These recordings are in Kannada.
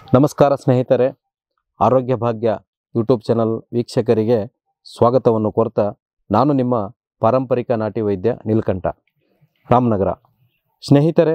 ನಮಸ್ಕಾರ ಸ್ನೇಹಿತರೆ ಆರೋಗ್ಯ ಭಾಗ್ಯ ಯೂಟ್ಯೂಬ್ ಚಾನಲ್ ವೀಕ್ಷಕರಿಗೆ ಸ್ವಾಗತವನ್ನು ಕೋರ್ತಾ ನಾನು ನಿಮ್ಮ ಪಾರಂಪರಿಕ ನಾಟಿ ವೈದ್ಯ ನೀಲಕಂಠ ರಾಮನಗರ ಸ್ನೇಹಿತರೆ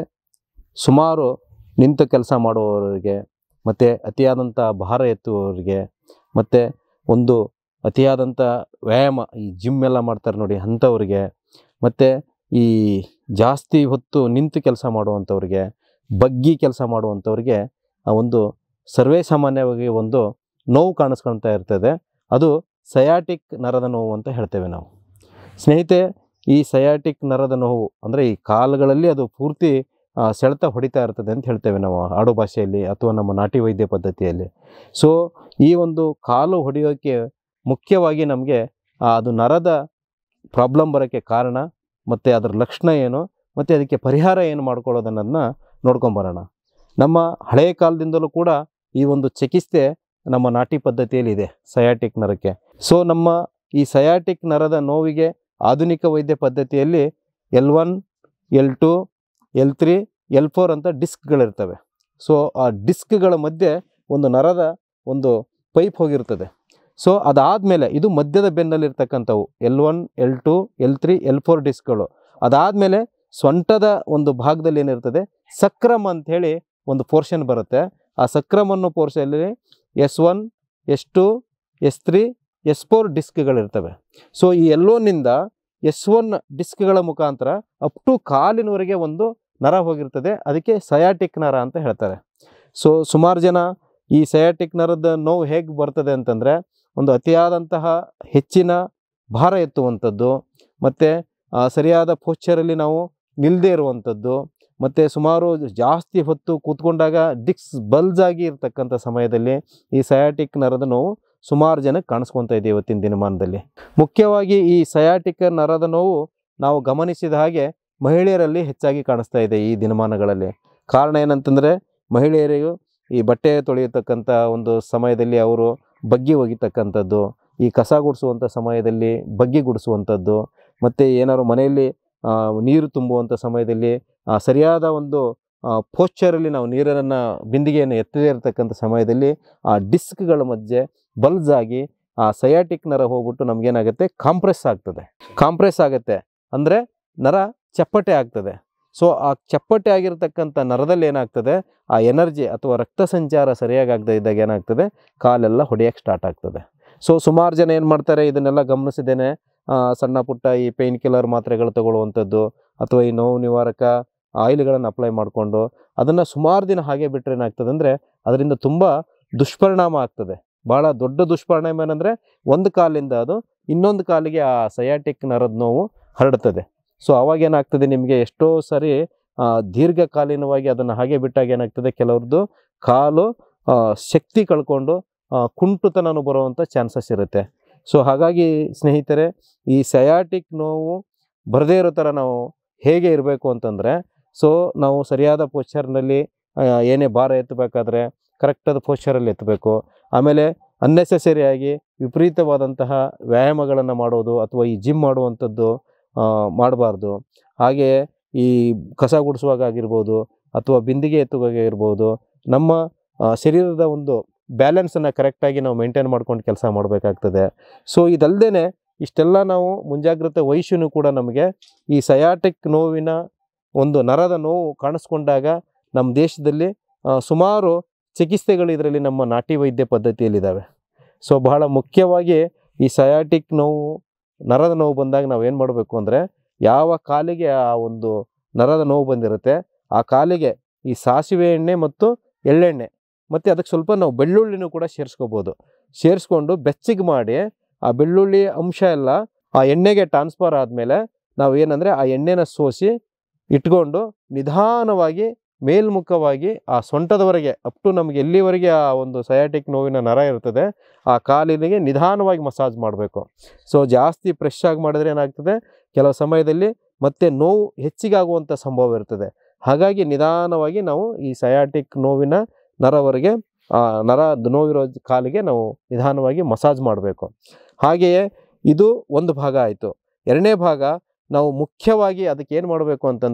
ಸುಮಾರು ನಿಂತು ಕೆಲಸ ಮಾಡುವವರಿಗೆ ಮತ್ತು ಅತಿಯಾದಂಥ ಭಾರ ಎತ್ತುವವರಿಗೆ ಮತ್ತು ಒಂದು ಅತಿಯಾದಂಥ ವ್ಯಾಯಾಮ ಈ ಜಿಮ್ ಎಲ್ಲ ಮಾಡ್ತಾರೆ ನೋಡಿ ಅಂಥವ್ರಿಗೆ ಮತ್ತು ಈ ಜಾಸ್ತಿ ಹೊತ್ತು ನಿಂತು ಕೆಲಸ ಮಾಡುವಂಥವ್ರಿಗೆ ಬಗ್ಗಿ ಕೆಲಸ ಮಾಡುವಂಥವ್ರಿಗೆ ಆ ಒಂದು ಸರ್ವೇ ಸಾಮಾನ್ಯವಾಗಿ ಒಂದು ನೋವು ಕಾಣಿಸ್ಕೊಳ್ತಾ ಇರ್ತದೆ ಅದು ಸಯಾಟಿಕ್ ನರದ ನೋವು ಅಂತ ಹೇಳ್ತೇವೆ ನಾವು ಸ್ನೇಹಿತೆ ಈ ಸಯಾಟಿಕ್ ನರದ ನೋವು ಅಂದರೆ ಈ ಕಾಲುಗಳಲ್ಲಿ ಅದು ಪೂರ್ತಿ ಆ, ಸೆಳೆತ ಹೊಡಿತಾ ಇರ್ತದೆ ಅಂತ ಹೇಳ್ತೇವೆ ನಾವು ಆಡು ಭಾಷೆಯಲ್ಲಿ ಅಥವಾ ನಮ್ಮ ನಾಟಿ ವೈದ್ಯ ಪದ್ಧತಿಯಲ್ಲಿ ಸೊ ಈ ಒಂದು ಕಾಲು ಹೊಡೆಯೋಕ್ಕೆ ಮುಖ್ಯವಾಗಿ ನಮಗೆ ಅದು ನರದ ಪ್ರಾಬ್ಲಮ್ ಬರೋಕ್ಕೆ ಕಾರಣ ಮತ್ತು ಅದರ ಲಕ್ಷಣ ಏನು ಮತ್ತು ಅದಕ್ಕೆ ಪರಿಹಾರ ಏನು ಮಾಡ್ಕೊಳ್ಳೋದನ್ನೋದನ್ನ ನೋಡ್ಕೊಂಬರೋಣ ನಮ್ಮ ಹಳೆಯ ಕಾಲದಿಂದಲೂ ಕೂಡ ಈ ಒಂದು ಚಿಕಿತ್ಸೆ ನಮ್ಮ ನಾಟಿ ಪದ್ಧತಿಯಲ್ಲಿ ಇದೆ ಸಯಾಟಿಕ್ ನರಕ್ಕೆ ಸೊ ನಮ್ಮ ಈ ಸಯಾಟಿಕ್ ನರದ ನೋವಿಗೆ ಆಧುನಿಕ ವೈದ್ಯ ಪದ್ಧತಿಯಲ್ಲಿ L one L two L three L four ಅಂತ ಡಿಸ್ಕ್ಗಳಿರ್ತವೆ ಸೊ ಆ ಡಿಸ್ಕ್ಗಳ ಮಧ್ಯೆ ಒಂದು ನರದ ಒಂದು ಪೈಪ್ ಹೋಗಿರ್ತದೆ ಸೊ ಅದಾದಮೇಲೆ ಇದು ಮಧ್ಯದ ಬೆನ್ನಲ್ಲಿರ್ತಕ್ಕಂಥವು L one L two L three L four ಡಿಸ್ಕ್ಗಳು ಅದಾದಮೇಲೆ ಸೊಂಟದ ಒಂದು ಭಾಗದಲ್ಲಿ ಏನಿರ್ತದೆ ಸಕ್ರಮ್ ಅಂಥೇಳಿ ಒಂದು ಪೋರ್ಷನ್ ಬರುತ್ತೆ ಆ ಸಕ್ರಮ್ ಅನ್ನೋ ಪೋರ್ಷನಲ್ಲಿ S one S two S three S four ಡಿಸ್ಕ್ಗಳಿರ್ತವೆ ಸೊ ಈ ಎಲ್ಲೋನಿಂದ ಎಸ್ ಒನ್ ಡಿಸ್ಕ್ಗಳ ಮುಖಾಂತರ ಅಪ್ ಟು ಕಾಲಿನವರೆಗೆ ಒಂದು ನರ ಹೋಗಿರ್ತದೆ ಅದಕ್ಕೆ ಸಯಾಟಿಕ್ ನರ ಅಂತ ಹೇಳ್ತಾರೆ ಸೊ ಸುಮಾರು ಜನ ಈ ಸಯಾಟಿಕ್ ನರದ ನೋವು ಹೇಗೆ ಬರ್ತದೆ ಅಂತಂದರೆ ಒಂದು ಅತಿಯಾದಂತಹ ಹೆಚ್ಚಿನ ಭಾರ ಎತ್ತುವಂಥದ್ದು ಮತ್ತು ಸರಿಯಾದ ಪೋಶ್ಚರಲ್ಲಿ ನಾವು ನಿಲ್ಲದೇ ಇರುವಂಥದ್ದು ಮತ್ತು ಸುಮಾರು ಜಾಸ್ತಿ ಹೊತ್ತು ಕೂತ್ಕೊಂಡಾಗ ಡಿಕ್ಸ್ ಬಲ್ಜ್ ಆಗಿ ಇರ್ತಕ್ಕಂಥ ಸಮಯದಲ್ಲಿ ಈ ಸಯಾಟಿಕ್ ನರದ ನೋವು ಸುಮಾರು ಜನಕ್ಕೆ ಕಾಣಿಸ್ಕೊತಾ ಇದೆ ಇವತ್ತಿನ ದಿನಮಾನದಲ್ಲಿ ಮುಖ್ಯವಾಗಿ ಈ ಸಯಾಟಿಕ್ ನರದ ನೋವು ನಾವು ಗಮನಿಸಿದ ಹಾಗೆ ಮಹಿಳೆಯರಲ್ಲಿ ಹೆಚ್ಚಾಗಿ ಕಾಣಿಸ್ತಾ ಇದೆ ಈ ದಿನಮಾನಗಳಲ್ಲಿ ಕಾರಣ ಏನಂತಂದರೆ ಮಹಿಳೆಯರಿಗೂ ಈ ಬಟ್ಟೆ ತೊಳೆಯತಕ್ಕಂಥ ಒಂದು ಸಮಯದಲ್ಲಿ ಅವರು ಬಗ್ಗಿ ಒಗಿತಕ್ಕಂಥದ್ದು ಈ ಕಸ ಗುಡಿಸುವಂಥ ಸಮಯದಲ್ಲಿ ಬಗ್ಗಿ ಗುಡಿಸುವಂಥದ್ದು ಮತ್ತು ಏನಾದ್ರು ಮನೆಯಲ್ಲಿ ಆ, ನೀರು ತುಂಬುವಂಥ ಸಮಯದಲ್ಲಿ ಆ, ಸರಿಯಾದ ಒಂದು ಪೋಶ್ಚರಲ್ಲಿ ನಾವು ನೀರನ್ನು ಬಿಂದಿಗೆಯನ್ನು ಎತ್ತದೇ ಇರತಕ್ಕಂಥ ಸಮಯದಲ್ಲಿ ಆ ಡಿಸ್ಕ್ಗಳ ಮಧ್ಯೆ ಬಲ್ಜ್ ಆಗಿ ಆ ಸಯಾಟಿಕ್ ನರ ಹೋಗ್ಬಿಟ್ಟು ನಮಗೇನಾಗುತ್ತೆ ಕಾಂಪ್ರೆಸ್ ಆಗ್ತದೆ ಕಾಂಪ್ರೆಸ್ ಆಗುತ್ತೆ ಅಂದರೆ ನರ ಚಪ್ಪಟೆ ಆಗ್ತದೆ ಸೊ ಆ ಚಪ್ಪಟೆ ಆಗಿರ್ತಕ್ಕಂಥ ನರದಲ್ಲಿ ಏನಾಗ್ತದೆ ಆ ಎನರ್ಜಿ ಅಥವಾ ರಕ್ತ ಸಂಚಾರ ಸರಿಯಾಗಿ ಆಗದೆ ಇದ್ದಾಗ ಏನಾಗ್ತದೆ ಕಾಲೆಲ್ಲ ಹೊಡೆಯೋಕ್ಕೆ ಸ್ಟಾರ್ಟ್ ಆಗ್ತದೆ ಸೊ ಸುಮಾರು ಜನ ಏನು ಮಾಡ್ತಾರೆ ಇದನ್ನೆಲ್ಲ ಗಮನಿಸಿದ್ದೇನೆ ಆ, ಸಣ್ಣ ಪುಟ್ಟ ಈ ಪೇಯ್ನ್ ಕಿಲ್ಲರ್ ಮಾತ್ರೆಗಳು ತಗೊಳ್ಳುವಂಥದ್ದು ಅಥವಾ ಈ ನೋವು ನಿವಾರಕ ಆಯಿಲ್ಗಳನ್ನು ಅಪ್ಲೈ ಮಾಡಿಕೊಂಡು ಅದನ್ನು ಸುಮಾರು ದಿನ ಹಾಗೆ ಬಿಟ್ಟರೆ ಏನಾಗ್ತದೆ ಅಂದರೆ ಅದರಿಂದ ತುಂಬ ದುಷ್ಪರಿಣಾಮ ಆಗ್ತದೆ ಭಾಳ ದೊಡ್ಡ ದುಷ್ಪರಿಣಾಮ ಏನಂದರೆ ಒಂದು ಕಾಲಿಂದ ಅದು ಇನ್ನೊಂದು ಕಾಲಿಗೆ ಆ ಸಯಾಟಿಕ್ ನರದ ನೋವು ಹರಡ್ತದೆ ಸೊ ಅವಾಗ ಏನಾಗ್ತದೆ ನಿಮಗೆ ಎಷ್ಟೋ ಸರಿ ಆ, ದೀರ್ಘಕಾಲೀನವಾಗಿ ಅದನ್ನು ಹಾಗೆ ಬಿಟ್ಟಾಗ ಏನಾಗ್ತದೆ ಕೆಲವ್ರದ್ದು ಕಾಲು ಆ, ಶಕ್ತಿ ಕಳ್ಕೊಂಡು ಆ, ಕುಂಟುತನನು ಬರುವಂಥ ಚಾನ್ಸಸ್ ಇರುತ್ತೆ ಸೊ ಹಾಗಾಗಿ ಸ್ನೇಹಿತರೆ ಈ ಸಯಾಟಿಕ್ ನೋವು ಬರದೇ ಇರೋ ಥರ ನಾವು ಹೇಗೆ ಇರಬೇಕು ಅಂತಂದರೆ ಸೊ ನಾವು ಸರಿಯಾದ ಪೋಶ್ಚರ್ನಲ್ಲಿ ಏನೇ ಭಾರ ಎತ್ತಬೇಕಾದ್ರೆ ಕರೆಕ್ಟಾದ ಪೋಶ್ಚರಲ್ಲಿ ಎತ್ತಬೇಕು ಆಮೇಲೆ ಅನ್ನೆಸೆಸರಿಯಾಗಿ ವಿಪರೀತವಾದಂತಹ ವ್ಯಾಯಾಮಗಳನ್ನು ಮಾಡೋದು ಅಥವಾ ಈ ಜಿಮ್ ಮಾಡುವಂಥದ್ದು ಮಾಡಬಾರ್ದು ಹಾಗೆ ಈ ಕಸ ಗುಡಿಸುವಾಗ ಆಗಿರ್ಬೋದು ಅಥವಾ ಬಿಂದಿಗೆ ಎತ್ತುವಾಗ ಇರ್ಬೋದು ನಮ್ಮ ಆ, ಶರೀರದ ಒಂದು ಬ್ಯಾಲೆನ್ಸನ್ನು ಕರೆಕ್ಟಾಗಿ ನಾವು ಮೇಂಟೈನ್ ಮಾಡ್ಕೊಂಡು ಕೆಲಸ ಮಾಡಬೇಕಾಗ್ತದೆ ಸೊ ಇದಲ್ಲದೆ ಇಷ್ಟೆಲ್ಲ ನಾವು ಮುಂಜಾಗ್ರತೆ ವಹಿಸಿನೂ ಕೂಡ ನಮಗೆ ಈ ಸಯಾಟಿಕ್ ನೋವಿನ ಒಂದು ನರದ ನೋವು ಕಾಣಿಸ್ಕೊಂಡಾಗ ನಮ್ಮ ದೇಶದಲ್ಲಿ ಆ, ಸುಮಾರು ಚಿಕಿತ್ಸೆಗಳು ಇದರಲ್ಲಿ ನಮ್ಮ ನಾಟಿ ವೈದ್ಯ ಪದ್ಧತಿಯಲ್ಲಿದ್ದಾವೆ ಸೊ ಬಹಳ ಮುಖ್ಯವಾಗಿ ಈ ಸಯಾಟಿಕ್ ನೋವು ನರದ ನೋವು ಬಂದಾಗ ನಾವು ಏನು ಮಾಡಬೇಕು ಅಂದರೆ ಯಾವ ಕಾಲಿಗೆ ಆ ಒಂದು ನರದ ನೋವು ಬಂದಿರುತ್ತೆ ಆ ಕಾಲಿಗೆ ಈ ಸಾಸಿವೆ ಎಣ್ಣೆ ಮತ್ತು ಎಳ್ಳೆಣ್ಣೆ ಮತ್ತು ಅದಕ್ಕೆ ಸ್ವಲ್ಪ ನಾವು ಬೆಳ್ಳುಳ್ಳಿನೂ ಕೂಡ ಸೇರಿಸ್ಕೋಬೋದು ಸೇರಿಸ್ಕೊಂಡು ಬೆಚ್ಚಗೆ ಮಾಡಿ ಆ ಬೆಳ್ಳುಳ್ಳಿ ಅಂಶ ಎಲ್ಲ ಆ ಎಣ್ಣೆಗೆ ಟ್ರಾನ್ಸ್ಫರ್ ಆದಮೇಲೆ ನಾವು ಏನಂದರೆ ಆ ಎಣ್ಣೆನ ಸೋಸಿ ಇಟ್ಕೊಂಡು ನಿಧಾನವಾಗಿ ಮೇಲ್ಮುಖವಾಗಿ ಆ ಸೊಂಟದವರೆಗೆ ಅಪ್ ಟು ನಮಗೆ ಎಲ್ಲಿವರೆಗೆ ಆ ಒಂದು ಸಯಾಟಿಕ್ ನೋವಿನ ನರ ಇರ್ತದೆ ಆ ಕಾಲಿನಿಗೆ ನಿಧಾನವಾಗಿ ಮಸಾಜ್ ಮಾಡಬೇಕು ಸೊ ಜಾಸ್ತಿ ಫ್ರೆಶ್ ಆಗಿ ಮಾಡಿದ್ರೆ ಏನಾಗ್ತದೆ ಕೆಲವು ಸಮಯದಲ್ಲಿ ಮತ್ತೆ ನೋವು ಹೆಚ್ಚಿಗೆ ಆಗುವಂಥ ಸಂಭವ ಇರ್ತದೆ ಹಾಗಾಗಿ ನಿಧಾನವಾಗಿ ನಾವು ಈ ಸಯಾಟಿಕ್ ನೋವಿನ ನರವರೆಗೆ ಆ ನರ ನೋವಿರೋ ಕಾಲಿಗೆ ನಾವು ನಿಧಾನವಾಗಿ ಮಸಾಜ್ ಮಾಡಬೇಕು ಹಾಗೆಯೇ ಇದು ಒಂದು ಭಾಗ ಆಯಿತು ಎರಡನೇ ಭಾಗ ನಾವು ಮುಖ್ಯವಾಗಿ ಅದಕ್ಕೆ ಏನು ಮಾಡಬೇಕು ಅಂತಂದರೆ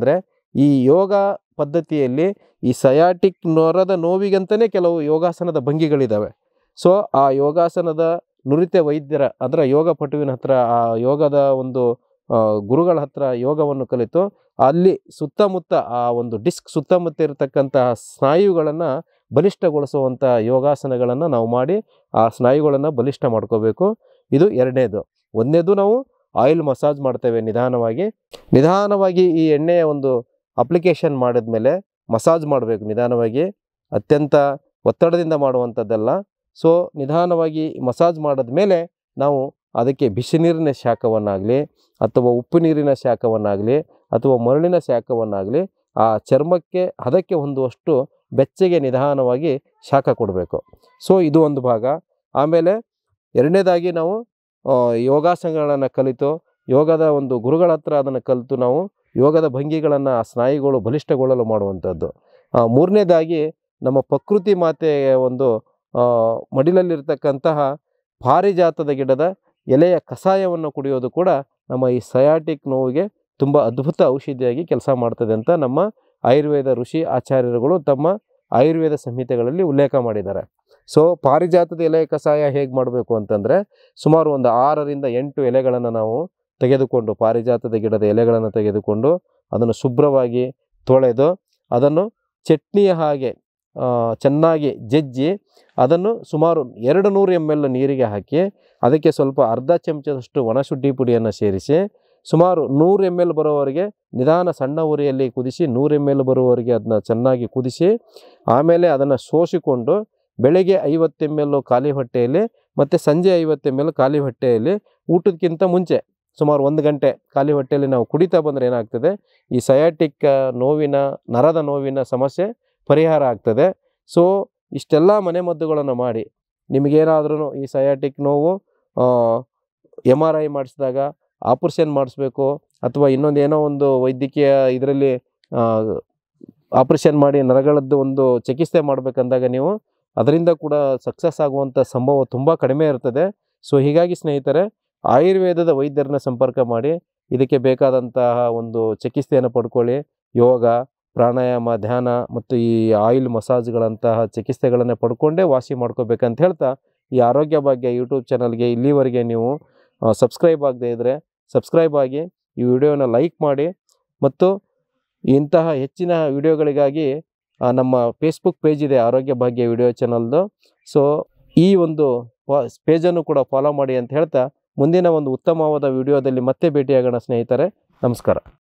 ಈ ಯೋಗ ಪದ್ಧತಿಯಲ್ಲಿ ಈ ಸಯಾಟಿಕ್ ನೊರದ ನೋವಿಗಂತಲೇ ಕೆಲವು ಯೋಗಾಸನದ ಭಂಗಿಗಳಿದ್ದಾವೆ ಸೊ ಆ ಯೋಗಾಸನದ ನುರಿತ ವೈದ್ಯರ ಅದರ ಯೋಗ ಪಟುವಿನ ಹತ್ರ ಆ ಯೋಗದ ಒಂದು ಆ, ಗುರುಗಳ ಹತ್ರ ಯೋಗವನ್ನು ಕಲಿತು ಅಲ್ಲಿ ಸುತ್ತಮುತ್ತ ಆ ಒಂದು ಡಿಸ್ಕ್ ಸುತ್ತಮುತ್ತ ಇರತಕ್ಕಂತಹ ಸ್ನಾಯುಗಳನ್ನು ಬಲಿಷ್ಠಗೊಳಿಸುವಂಥ ಯೋಗಾಸನಗಳನ್ನು ನಾವು ಮಾಡಿ ಆ ಸ್ನಾಯುಗಳನ್ನು ಬಲಿಷ್ಠ ಮಾಡ್ಕೋಬೇಕು ಇದು ಎರಡನೇದು ಒಂದನೇದು ನಾವು ಆಯಿಲ್ ಮಸಾಜ್ ಮಾಡ್ತೇವೆ ನಿಧಾನವಾಗಿ ನಿಧಾನವಾಗಿ ಈ ಎಣ್ಣೆಯ ಒಂದು ಅಪ್ಲಿಕೇಶನ್ ಮಾಡಿದ್ಮೇಲೆ ಮಸಾಜ್ ಮಾಡಬೇಕು ನಿಧಾನವಾಗಿ ಅತ್ಯಂತ ಒತ್ತಡದಿಂದ ಮಾಡುವಂಥದ್ದಲ್ಲ ಸೊ ನಿಧಾನವಾಗಿ ಮಸಾಜ್ ಮಾಡಿದ್ಮೇಲೆ ನಾವು ಅದಕ್ಕೆ ಬಿಸಿ ನೀರಿನ ಶಾಖವನ್ನಾಗಲಿ ಅಥವಾ ಉಪ್ಪು ನೀರಿನ ಶಾಖವನ್ನಾಗಲಿ ಅಥವಾ ಮರಳಿನ ಶಾಖವನ್ನಾಗಲಿ ಆ ಚರ್ಮಕ್ಕೆ ಹದಕ್ಕೆ ಹೊಂದುವಷ್ಟು ಬೆಚ್ಚಗೆ ನಿಧಾನವಾಗಿ ಶಾಖ ಕೊಡಬೇಕು ಸೊ ಇದು ಒಂದು ಭಾಗ ಆಮೇಲೆ ಎರಡನೇದಾಗಿ ನಾವು ಆ, ಯೋಗಾಸನಗಳನ್ನು ಕಲಿತು ಯೋಗದ ಒಂದು ಗುರುಗಳ ಹತ್ರ ಅದನ್ನು ಕಲಿತು ನಾವು ಯೋಗದ ಭಂಗಿಗಳನ್ನು ಆ ಸ್ನಾಯುಗಳು ಬಲಿಷ್ಠಗೊಳ್ಳಲು ಮಾಡುವಂಥದ್ದು ಆ, ಮೂರನೇದಾಗಿ ನಮ್ಮ ಪ್ರಕೃತಿ ಮಾತೆಯ ಒಂದು ಆ, ಮಡಿಲಲ್ಲಿರ್ತಕ್ಕಂತಹ ಪಾರಿಜಾತದ ಗಿಡದ ಎಲೆಯ ಕಷಾಯವನ್ನು ಕುಡಿಯೋದು ಕೂಡ ನಮ್ಮ ಈ ಸಯಾಟಿಕ್ ನೋವಿಗೆ ತುಂಬ ಅದ್ಭುತ ಔಷಧಿಯಾಗಿ ಕೆಲಸ ಮಾಡ್ತದೆ ಅಂತ ನಮ್ಮ ಆಯುರ್ವೇದ ಋಷಿ ಆಚಾರ್ಯರುಗಳು ತಮ್ಮ ಆಯುರ್ವೇದ ಸಂಹಿತೆಗಳಲ್ಲಿ ಉಲ್ಲೇಖ ಮಾಡಿದ್ದಾರೆ ಸೊ ಪಾರಿಜಾತದ ಎಲೆ ಕಷಾಯ ಹೇಗೆ ಮಾಡಬೇಕು ಅಂತಂದರೆ ಸುಮಾರು ಒಂದು ಆರರಿಂದ ಎಂಟು ಎಲೆಗಳನ್ನು ನಾವು ತೆಗೆದುಕೊಂಡು ಪಾರಿಜಾತದ ಗಿಡದ ಎಲೆಗಳನ್ನು ತೆಗೆದುಕೊಂಡು ಅದನ್ನು ಶುಭ್ರವಾಗಿ ತೊಳೆದು ಅದನ್ನು ಚಟ್ನಿಯ ಹಾಗೆ ಆ, ಚೆನ್ನಾಗಿ ಜಜ್ಜಿ ಅದನ್ನು ಸುಮಾರು ಎರಡು ನೂರು ಎಮ್ ಎಲ್ ನೀರಿಗೆ ಹಾಕಿ ಅದಕ್ಕೆ ಸ್ವಲ್ಪ ಅರ್ಧ ಚಮಚದಷ್ಟು ಒಣಶುಡ್ಡಿ ಪುಡಿಯನ್ನು ಸೇರಿಸಿ ಸುಮಾರು ನೂರು ಎಮ್ ಎಲ್ ಬರೋವರೆಗೆ ನಿಧಾನ ಸಣ್ಣ ಉರಿಯಲ್ಲಿ ಕುದಿಸಿ ನೂರು ಎಮ್ ಎಲ್ ಬರುವವರೆಗೆ ಅದನ್ನ ಚೆನ್ನಾಗಿ ಕುದಿಸಿ ಆಮೇಲೆ ಅದನ್ನು ಸೋಸಿಕೊಂಡು ಬೆಳಗ್ಗೆ ಐವತ್ತು ಎಮ್ ಎಲ್ ಖಾಲಿ ಹೊಟ್ಟೆಯಲ್ಲಿ ಮತ್ತು ಸಂಜೆ ಐವತ್ತು ಎಮ್ ಎಲ್ ಖಾಲಿ ಹೊಟ್ಟೆಯಲ್ಲಿ ಊಟಕ್ಕಿಂತ ಮುಂಚೆ ಸುಮಾರು ಒಂದು ಗಂಟೆ ಖಾಲಿ ಹೊಟ್ಟೆಯಲ್ಲಿ ನಾವು ಕುಡಿತಾ ಬಂದರೆ ಏನಾಗ್ತದೆ ಈ ಸಯಾಟಿಕ್ ನೋವಿನ ನರದ ನೋವಿನ ಸಮಸ್ಯೆ ಪರಿಹಾರ ಆಗ್ತದೆ ಸೊ ಇಷ್ಟೆಲ್ಲ ಮನೆಮದ್ದುಗಳನ್ನು ಮಾಡಿ ನಿಮಗೇನಾದ್ರೂ ಈ ಸಯಾಟಿಕ್ ನೋವು ಎಮ್ ಆರ್ ಐ ಮಾಡಿಸಿದಾಗ ಆಪರೇಷನ್ ಮಾಡಿಸ್ಬೇಕು ಅಥವಾ ಇನ್ನೊಂದು ಏನೋ ಒಂದು ವೈದ್ಯಕೀಯ ಇದರಲ್ಲಿ ಆಪರೇಷನ್ ಮಾಡಿ ನರಗಳದ್ದು ಒಂದು ಚಿಕಿತ್ಸೆ ಮಾಡಬೇಕಂದಾಗ ನೀವು ಅದರಿಂದ ಕೂಡ ಸಕ್ಸಸ್ ಆಗುವಂಥ ಸಂಭವ ತುಂಬ ಕಡಿಮೆ ಇರ್ತದೆ ಸೊ ಹೀಗಾಗಿ ಸ್ನೇಹಿತರೆ ಆಯುರ್ವೇದದ ವೈದ್ಯರನ್ನ ಸಂಪರ್ಕ ಮಾಡಿ ಇದಕ್ಕೆ ಬೇಕಾದಂತಹ ಒಂದು ಚಿಕಿತ್ಸೆಯನ್ನು ಪಡ್ಕೊಳ್ಳಿ ಯೋಗ ಪ್ರಾಣಾಯಾಮ ಧ್ಯಾನ ಮತ್ತು ಈ ಆಯಿಲ್ ಮಸಾಜ್ಗಳಂತಹ ಚಿಕಿತ್ಸೆಗಳನ್ನು ಪಡ್ಕೊಂಡೇ ವಾಸಿ ಮಾಡ್ಕೋಬೇಕಂತ ಹೇಳ್ತಾ ಈ ಆರೋಗ್ಯ ಭಾಗ್ಯ ಯೂಟ್ಯೂಬ್ ಚಾನಲ್ಗೆ ಇಲ್ಲಿವರೆಗೆ ನೀವು ಸಬ್ಸ್ಕ್ರೈಬ್ ಆಗದೇ ಇದ್ದರೆ ಸಬ್ಸ್ಕ್ರೈಬ್ ಆಗಿ ಈ ವಿಡಿಯೋನ ಲೈಕ್ ಮಾಡಿ ಮತ್ತು ಇಂತಹ ಹೆಚ್ಚಿನ ವಿಡಿಯೋಗಳಿಗಾಗಿ ಆ, ನಮ್ಮ ಫೇಸ್ಬುಕ್ ಪೇಜ್ ಇದೆ ಆರೋಗ್ಯ ಭಾಗ್ಯ ವಿಡಿಯೋ ಚಾನಲ್ದು ಸೊ ಈ ಒಂದು ಪೇಜನ್ನು ಕೂಡ ಫಾಲೋ ಮಾಡಿ ಅಂತ ಹೇಳ್ತಾ ಮುಂದಿನ ಒಂದು ಉತ್ತಮವಾದ ವಿಡಿಯೋದಲ್ಲಿ ಮತ್ತೆ ಭೇಟಿಯಾಗೋಣ ಸ್ನೇಹಿತರೆ ನಮಸ್ಕಾರ